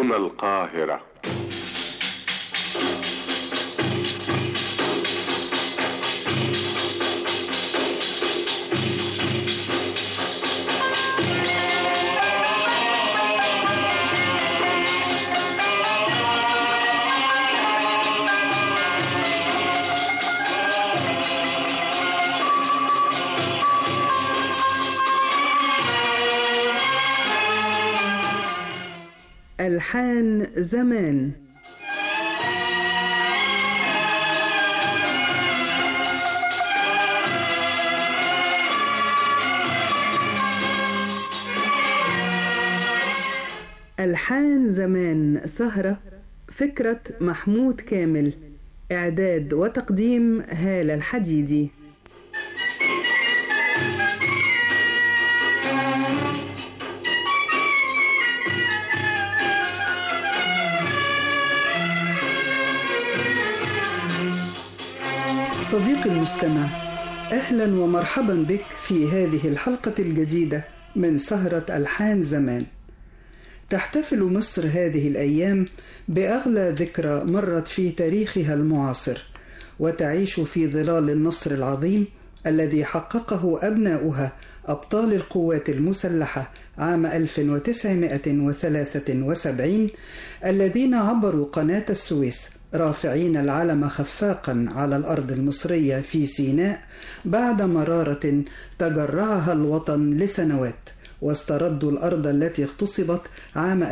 هنا القاهرة ألحان زمان ألحان زمان سهرة فكرة محمود كامل إعداد وتقديم هالة الحديدي صديقي المستمع اهلا ومرحبا بك في هذه الحلقه الجديده من سهره الحان زمان تحتفل مصر هذه الايام باغلى ذكرى مرت في تاريخها المعاصر وتعيش في ظلال النصر العظيم الذي حققه ابناؤها ابطال القوات المسلحه عام 1973 الذين عبروا قناه السويس رافعين العلم خفاقا على الارض المصريه في سيناء بعد مراره تجرعها الوطن لسنوات واستردوا الارض التي اغتصبت عام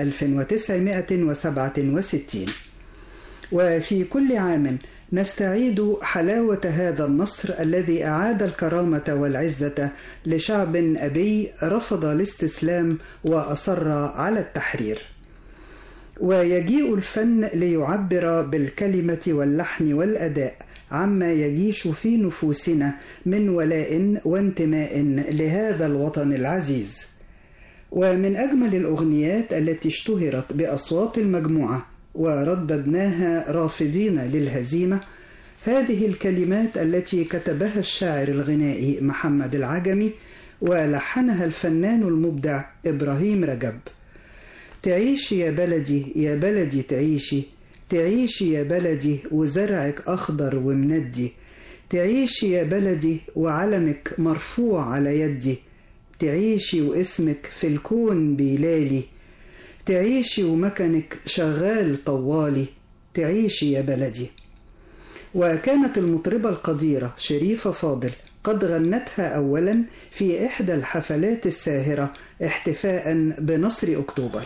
1967 وفي كل عام نستعيد حلاوه هذا النصر الذي اعاد الكرامه والعزه لشعب ابي رفض الاستسلام واصر على التحرير ويجيء الفن ليعبر بالكلمه واللحن والاداء عما يجيش في نفوسنا من ولاء وانتماء لهذا الوطن العزيز ومن اجمل الاغنيات التي اشتهرت باصوات المجموعه ورددناها رافضين للهزيمه هذه الكلمات التي كتبها الشاعر الغنائي محمد العجمي ولحنها الفنان المبدع ابراهيم رجب تعيشي يا بلدي يا بلدي تعيشي تعيشي يا بلدي وزرعك أخضر ومندي تعيشي يا بلدي وعلمك مرفوع على يدي تعيشي واسمك في الكون بيلالي تعيشي ومكنك شغال طوالي تعيشي يا بلدي وكانت المطربة القديرة شريفة فاضل قد غنتها أولا في إحدى الحفلات الساهرة احتفاء بنصر أكتوبر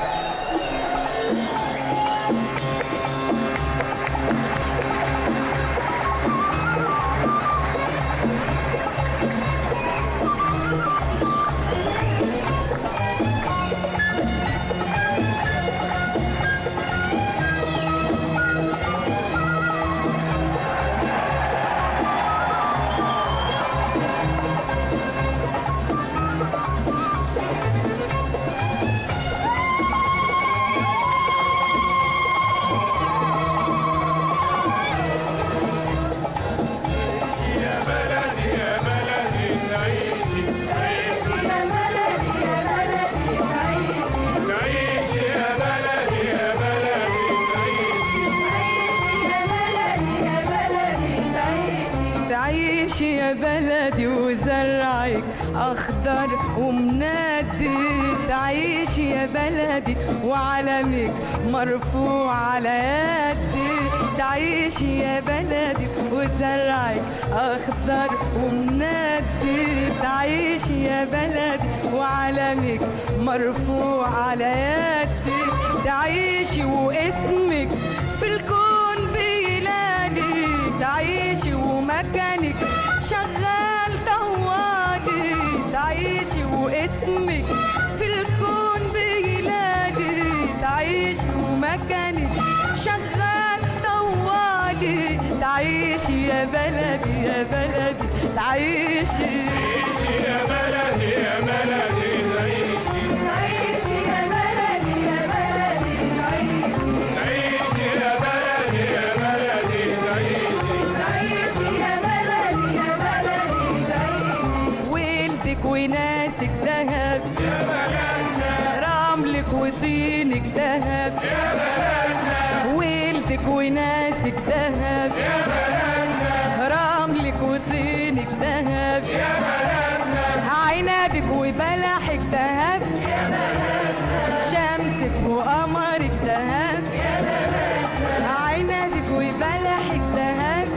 تعيشي يا بلدي وزرعك أخضر ومنادي تعيشي يا بلدي وعلمك مرفوع على يدي تعيشي يا بلدي وزرعك أخضر ومنادي تعيشي يا بلدي وعلمك مرفوع على يدي تعيشي واسمك في الكون بيلادي تعيشي ومكانك شغال طوالي تعيشي واسمك في الكون بيلادي تعيشي ومكانك شغال طوالي تعيشي يا بلدي يا بلدي تعيشي يا بلدي يا بلدي تعيشي تعيشي يا بلدي يا بلدي تعيشي تعيشي يا بلدي يا بلدي تعيشي تعيشي يا بلدي يا بلدي تعيشي ولدك وناسك دهب يا بلدنا رملك وطينك دهب دهب ولدك وناسك دهب رملك وطينك دهب عنبك وبلحك دهب شمسك وقمرك دهب عنبك وبلحك دهب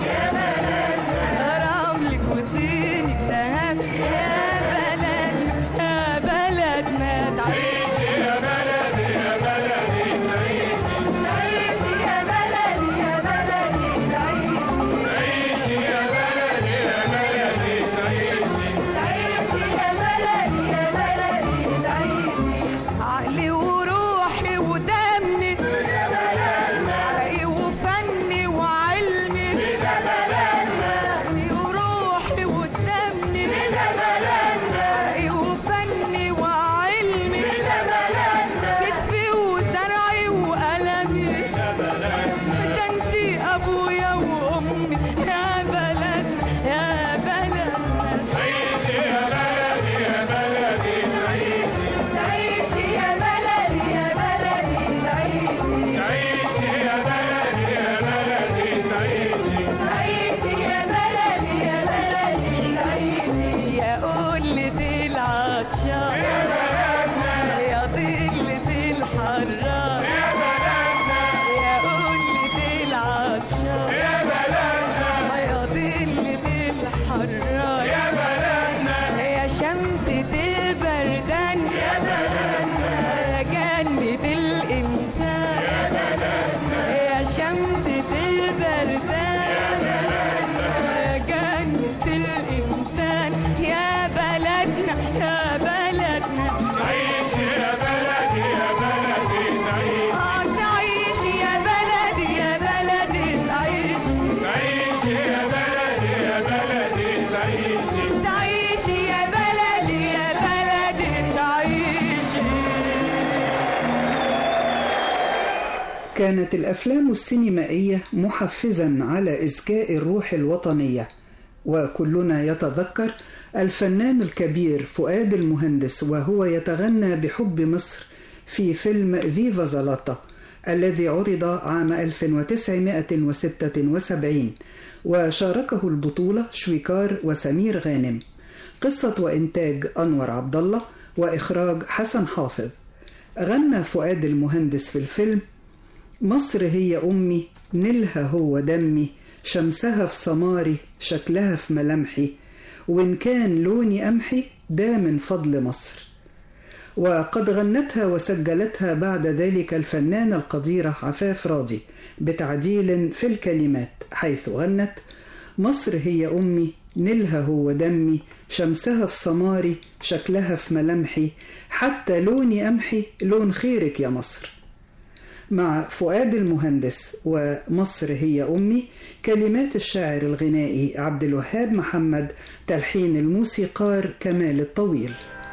رملك وطينك دهب يا بلدنا يا بلدنا تعيش يا بلدي يا بلدي تعيشي تعيشي يا بلدي يا بلدي تعيشي تعيشي يا بلدي يا بلدي تعيشي تعيشي يا بلدي يا بلدي تعيشي عقلي وروحي ودمي عقلي وفني وعلمي عقلي وروحي ودمي عقلي وفني وعلمي كتفي وزرعي وقلمي ده انتي ابويا وامي يا بلد يا بلد تعيشي يا بلدي يا بلدي تعيشي تعيشي يا بلدي يا بلدي تعيشي تعيشي يا بلدي يا بلدي تعيشي تعيشي يا بلدي يا بلدي تعيشي يا قلة العطشان يا ضلة الحرام يا بلدنا يا قلة العطشان يا بلدنا يا ضلة الحرام يا بلدنا يا شمسة البردان يا جنة الإنسان يا شمسة البردان يا جنة الإنسان يا بلدنا يا بلدنا تعيشي يا بلدي يا بلدي تعيشي آه، تعيش يا بلدي يا بلدي تعيش تعيشي يا بلدي يا بلدي تعيشي تعيش يا بلدي يا بلدي تعيش كانت الافلام السينمائيه محفزا على ازكاء الروح الوطنيه وكلنا يتذكر الفنان الكبير فؤاد المهندس وهو يتغنى بحب مصر في فيلم فيفا زلاطة الذي عرض عام 1976 وشاركه البطولة شويكار وسمير غانم قصة وإنتاج أنور عبد الله وإخراج حسن حافظ غنى فؤاد المهندس في الفيلم مصر هي أمي نيلها هو دمي شمسها في سماري شكلها في ملامحي وإن كان لوني أمحي ده من فضل مصر وقد غنتها وسجلتها بعد ذلك الفنانة القديرة عفاف راضي بتعديل في الكلمات حيث غنت مصر هي أمي نيلها هو دمي شمسها في سماري شكلها في ملامحي حتى لوني أمحي لون خيرك يا مصر مع فؤاد المهندس ومصر هي أمي كلمات الشاعر الغنائي عبد الوهاب محمد تلحين الموسيقار كمال الطويل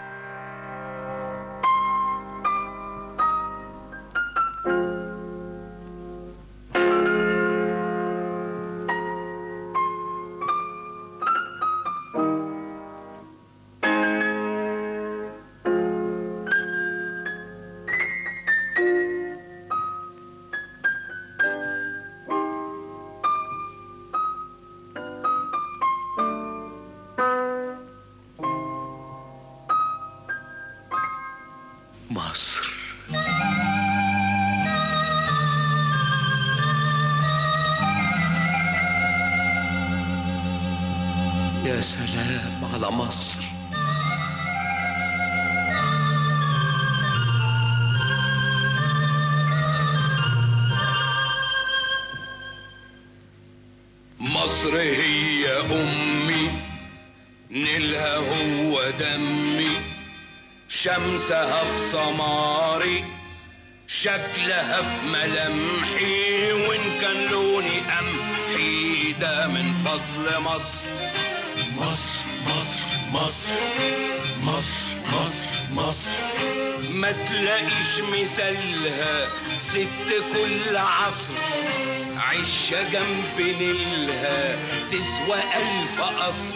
مصر يا سلام على مصر مصر هي أمي نيلها هو دمي شمسها في سماري شكلها في ملامحي وإن كان لوني قمحي ده من فضل مصر مصر مصر مصر مصر مصر مصر ما تلاقيش مثالها ست كل عصر عشة جنب نيلها تسوى ألف قصر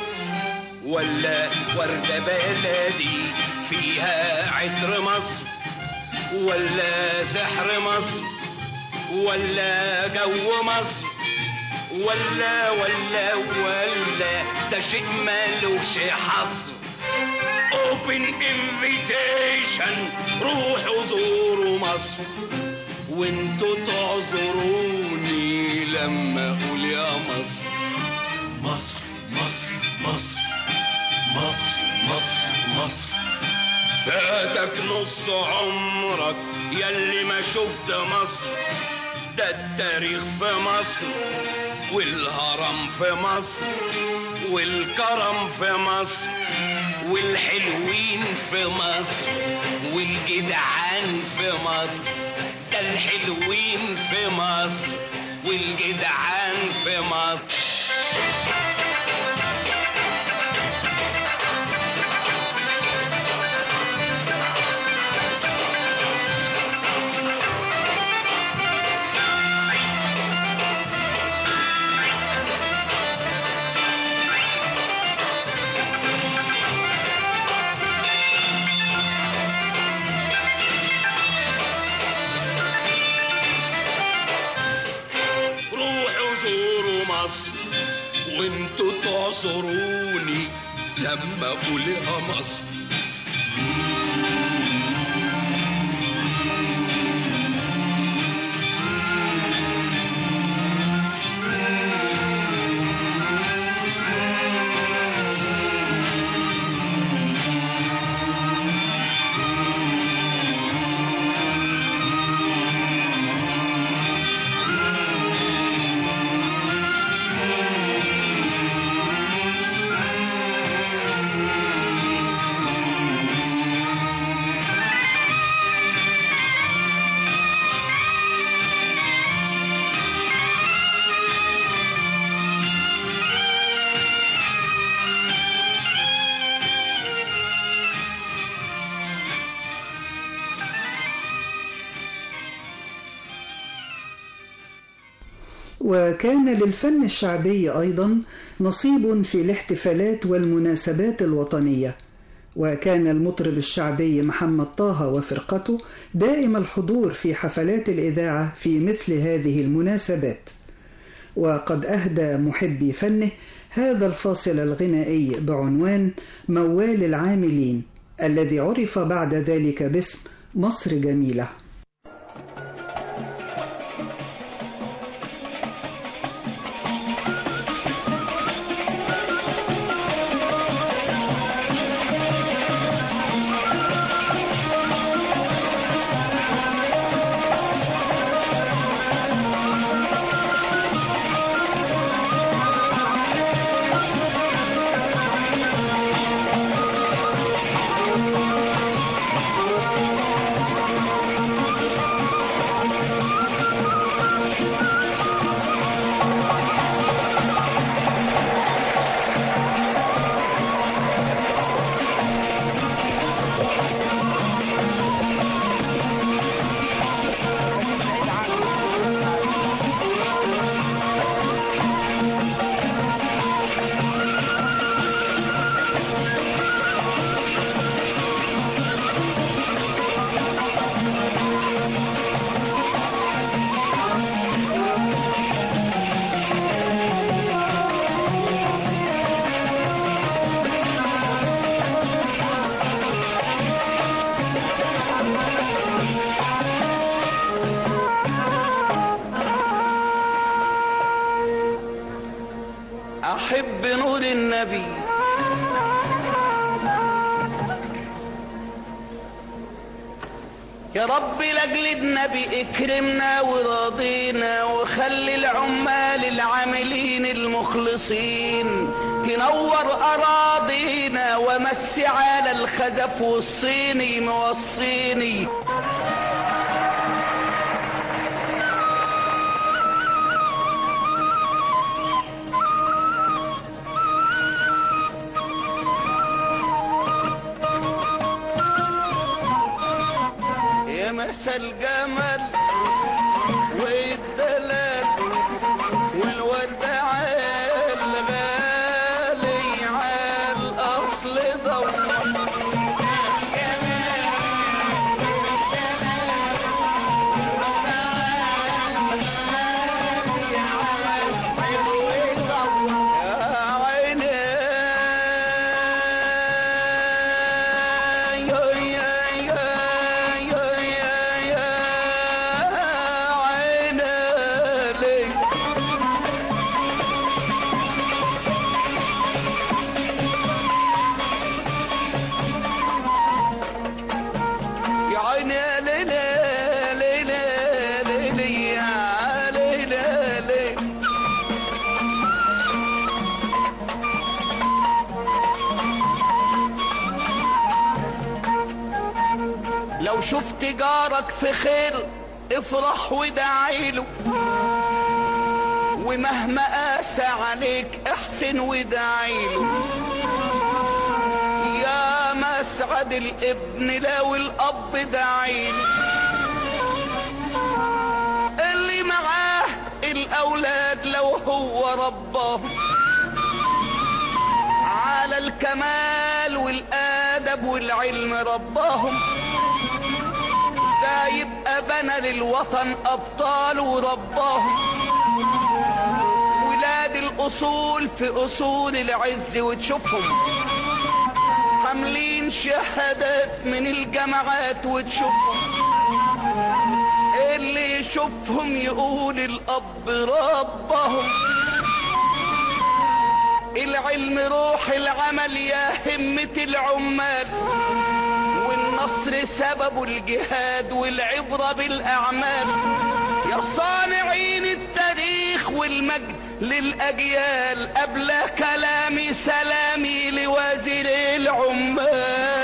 ولا وردة بلدي فيها عطر مصر ولا سحر مصر ولا جو مصر ولا ولا ولا ده شيء ملوش حصر اوبن انفيتيشن روحوا زوروا مصر وانتوا تعذروني لما اقول يا مصر مصر مصر مصر مصر مصر مصر فاتك نص عمرك ياللي ما شفت مصر ده التاريخ في مصر والهرم في مصر والكرم في مصر والحلوين في مصر والجدعان في مصر ده الحلوين في مصر والجدعان في مصر روحوا زوروا مصر وانتوا تعذروني لما اقول يا مصر وكان للفن الشعبي أيضا نصيب في الاحتفالات والمناسبات الوطنية وكان المطرب الشعبي محمد طه وفرقته دائم الحضور في حفلات الإذاعة في مثل هذه المناسبات وقد أهدى محبي فنه هذا الفاصل الغنائي بعنوان موال العاملين الذي عرف بعد ذلك باسم مصر جميله احب نور النبي يا رب لاجل النبي اكرمنا وراضينا وخلي العمال العاملين المخلصين تنور اراضينا ومسي على الخزف والصيني موصيني يا مسا الجمل والدلال والورد عالغالي عالاصل دور لو شفت جارك في خير افرح ودعيله ومهما قاسى عليك احسن ودعيله يا مسعد الابن لو الاب دعيله اللي معاه الاولاد لو هو رباهم على الكمال والادب والعلم رباهم ده يبقى بنى للوطن ابطال ورباهم ولاد الاصول في اصول العز وتشوفهم حاملين شهادات من الجامعات وتشوفهم اللي يشوفهم يقول الاب ربهم العلم روح العمل يا همة العمال والنصر سبب الجهاد والعبرة بالأعمال يا صانعين التاريخ والمجد للأجيال قبل كلامي سلامي لوزير العمال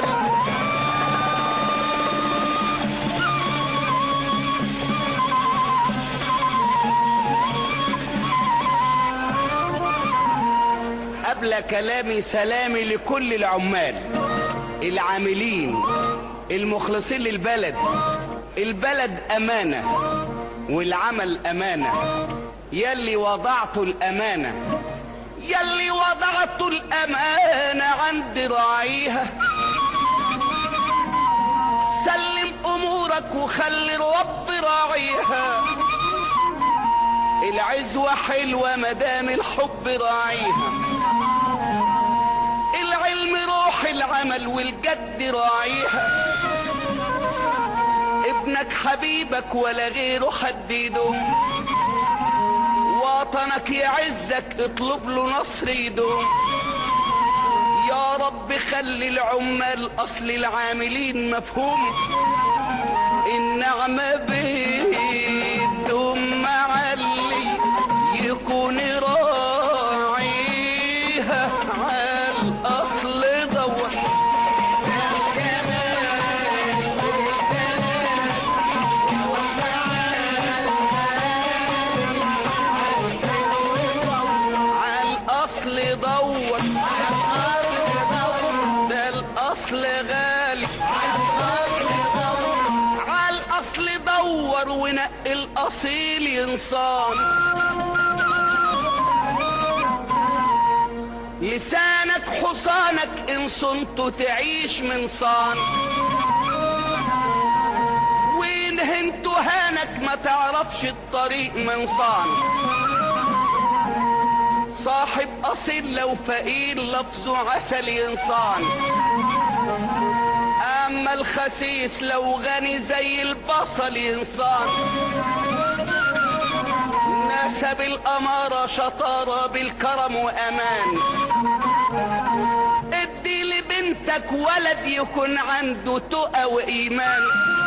قبل كلامي سلامي لكل العمال العاملين المخلصين للبلد البلد أمانة والعمل أمانة يلي وضعت الأمانة يلي وضعت الأمانة عند راعيها سلم أمورك وخلي الرب راعيها العزوة حلوة مدام الحب راعيها العلم روح العمل والجد راعيها ابنك حبيبك ولا غيره حديده وطنك يعزك اطلب له نصر يدوم يا رب خلي العمال اصل العاملين مفهوم النعمة بيدهم مع اللي يكون راعيها على الاصل دور على الاصل دور ده الاصل غالي على الاصل دور ونقي الاصيل ينصان لسانك حصانك ان صنت تعيش من صان وان هنت هانك ما تعرفش الطريق من صان صاحب اصيل لو فقير لفظه عسل ينصان اما الخسيس لو غني زي البصل ينصان نسب الامارة شطارة بالكرم وامان ادي لبنتك ولد يكون عنده تقى وايمان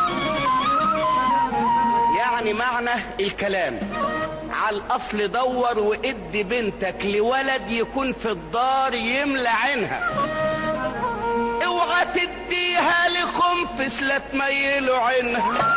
يعني معنى الكلام على الاصل دور وادي بنتك لولد يكون في الدار يملى عينها اوعى تديها لخنفس لا تميله عينها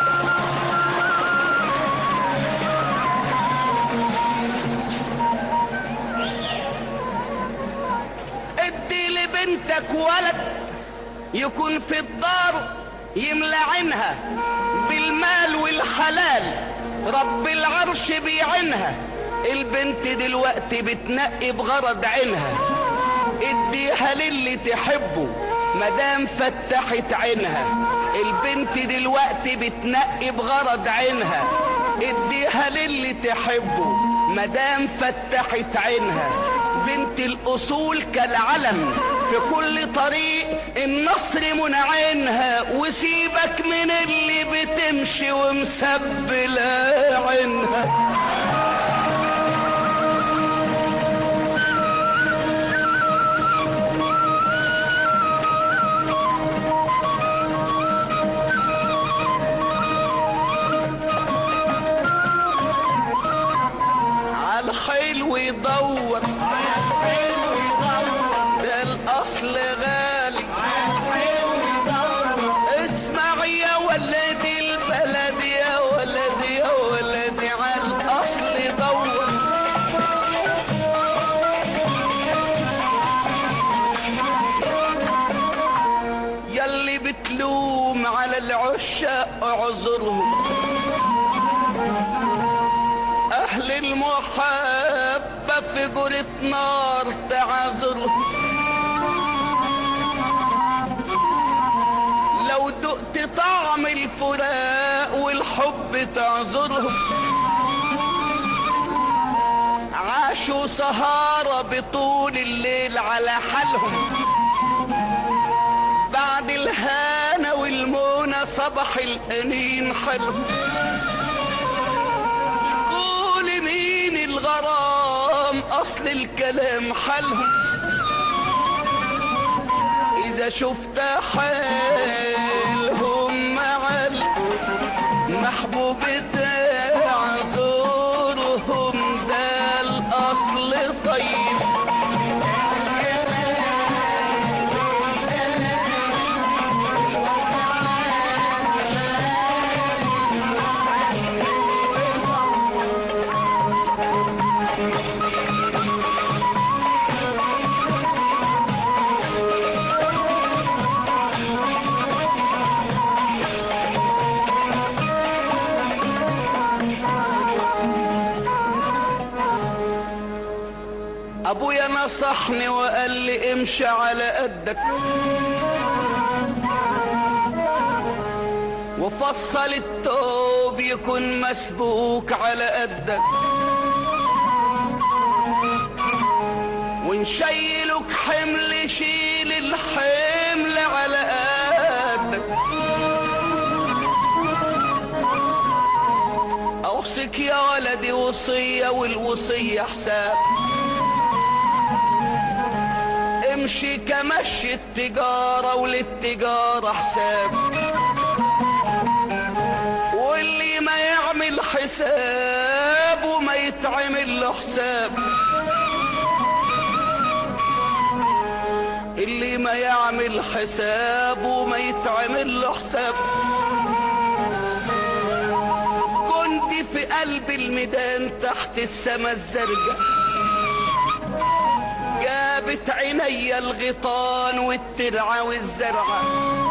ادي لبنتك ولد يكون في الدار يملى عينها بالمال والحلال رب العرش بيعينها البنت دلوقتي بتنقي بغرض عينها اديها للي تحبه مدام فتحت عينها البنت دلوقتي بتنقي بغرض عينها اديها للي تحبه مدام فتحت عينها بنت الاصول كالعلم في كل طريق النصر منعينها وسيبك من اللي بتمشي ومسبلة عينها عالحلو يدور ده الاصل غالي اسمع يا ولد تعذرهم أهل المحبة في جرة نار تعذرهم لو دقت طعم الفراق والحب تعذرهم عاشوا سهارة بطول الليل على حالهم بعد الهانة والمونة صبح الأنين حلهم قول مين الغرام أصل الكلام حالهم إذا شفت حالهم مع المحبوب تعذرهم ده الأصل طيب ابويا نصحني وقال لي امشي على قدك وفصل التوب يكون مسبوك على قدك ونشيلك حمل شيل الحمل على قدك اوصيك يا ولدي وصية والوصية حساب امشي كمشي التجارة وللتجارة حساب واللي ما يعمل حساب وما يتعمل له حساب اللي ما يعمل حساب وما يتعمل له حساب كنت في قلب الميدان تحت السما الزرقاء جابت عيني الغيطان والترعة والزرعة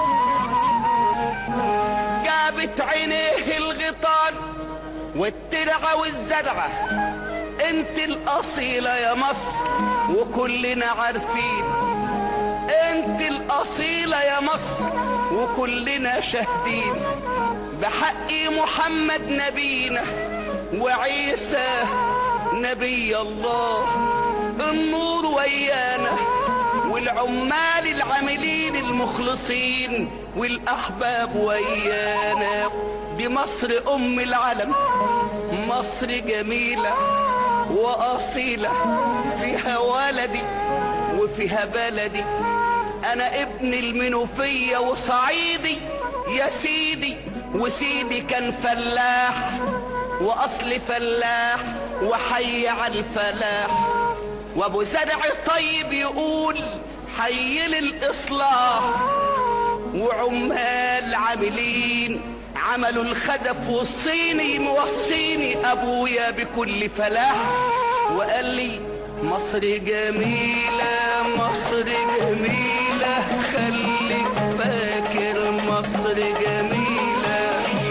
جابت عينيه الغيطان والترعة والزرعة انت الأصيلة يا مصر وكلنا عارفين انت الأصيلة يا مصر وكلنا شاهدين بحق محمد نبينا وعيسى نبي الله النور ويانا والعمال العاملين المخلصين والأحباب ويانا دي مصر أم العالم مصر جميلة وأصيلة فيها ولدي وفيها بلدي أنا ابن المنوفية وصعيدي يا سيدي وسيدي كان فلاح وأصل فلاح وحي على الفلاح وابو زرع طيب يقول حي للاصلاح وعمال عاملين عملوا الخزف والصيني موصيني ابويا بكل فلاح وقال لي مصر جميلة مصر جميلة خليك فاكر مصر جميلة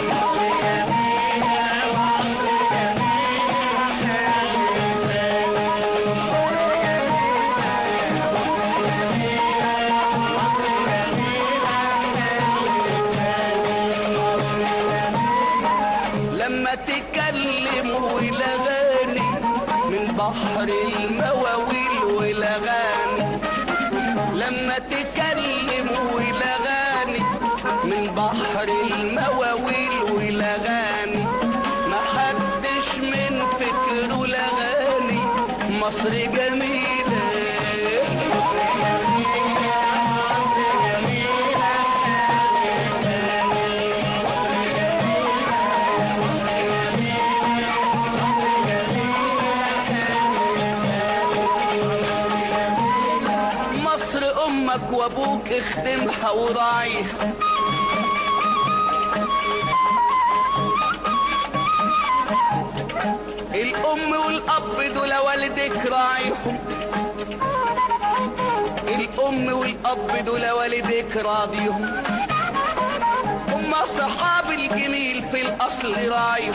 لما تكلم ولغاني من بحر المواويل ولغاني لما تكلم ولغاني من بحر المواويل ولغاني ما حدش من فكره لغاني مصر جميلة مصر امك وابوك اخدمها وراعيها الام والاب دول والدك راعيهم الام والاب دول والدك راضيهم هما صحاب الجميل في الأصل رايهم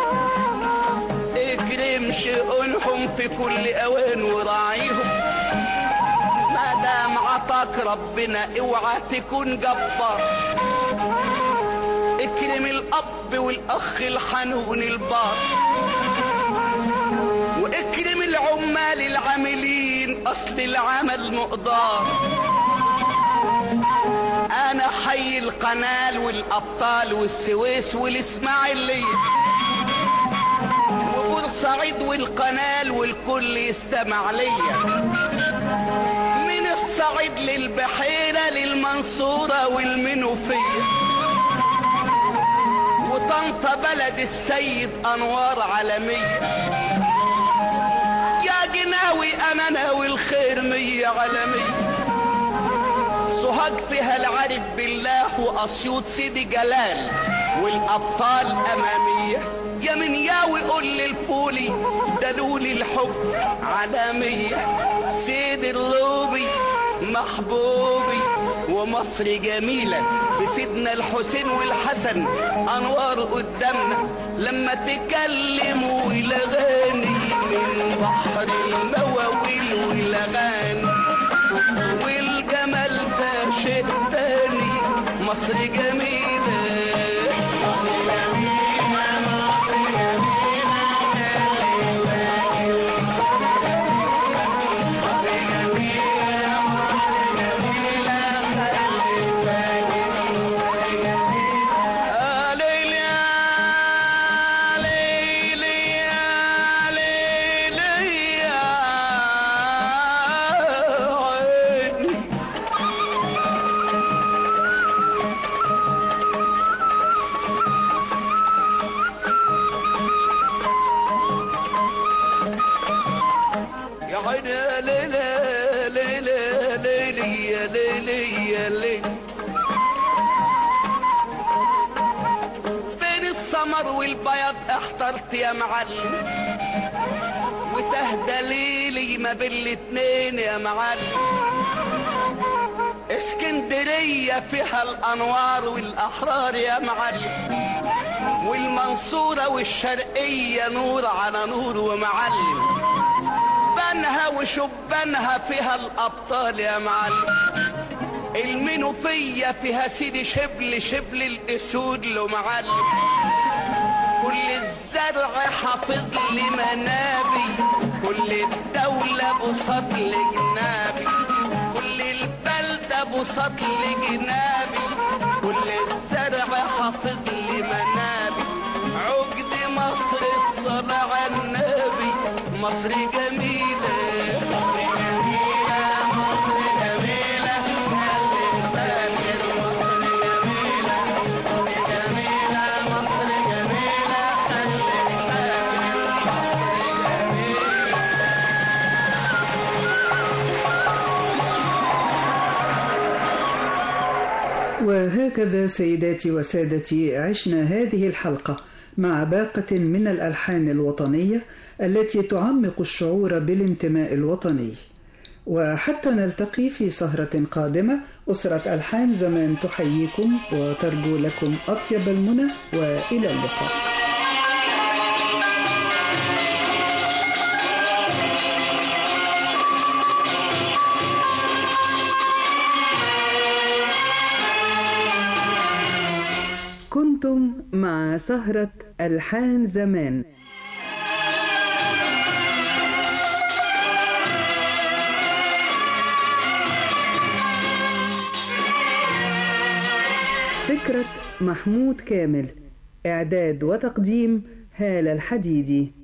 اكرم شؤونهم في كل أوان وراعيهم ما دام عطاك ربنا اوعى تكون جبار اكرم الأب والأخ الحنون البار واكرم العمال العاملين أصل العمل مقدار انا حي القنال والابطال والسويس والاسماعيليه وبورسعيد والقنال والكل يستمع ليا من الصعيد للبحيره للمنصوره والمنوفيه وطنطا بلد السيد انوار عالميه يا جناوي انا ناوي الخير مية عالميه سوهاج فيها العارف بالله واسيوط سيدي جلال والابطال اماميه يا من ياوي قول للفولي دلولي الحب عالميه سيد اللوبي محبوبي ومصر جميلة بسيدنا الحسين والحسن أنوار قدامنا لما تكلموا الأغاني من بحر المواويل والأغاني والجمال ده شيء تاني مصر جميلة يا ليلي يا ليلي يا ليلي يا عيني يا عيني يا ليلي يا ليلي يا ليلي يا ليلي يا ليلي بين السمر والبياض احترت يا معلم وتهدى ليلي ما بين الاتنين يا معلم اسكندرية فيها الانوار والاحرار يا معلم والمنصورة والشرقية نور على نور ومعلم بنها وشبانها فيها الابطال يا معلم المنوفية فيها سيدي شبل شبل الاسود له معلم كل الزرع حافظ لي منابي كل الدولة بساط لجنابي كل البلدة بساط لجنابي كل الزرع حافظ لي منابي عقد مصر الصلاة على النبي مصر جميلة مصر جميلة مصر جميلة خلي بالك مصر جميلة مصر جميلة مصر جميلة خلي بالك مصر جميلة وهكذا سيداتي وسادتي عشنا هذه الحلقة مع باقة من الألحان الوطنية التي تعمق الشعور بالانتماء الوطني وحتى نلتقي في سهرة قادمة أسرة ألحان زمان تحييكم وترجو لكم أطيب المنى وإلى اللقاء كنتم مع سهرة ألحان زمان فكرة محمود كامل إعداد وتقديم هالة الحديدي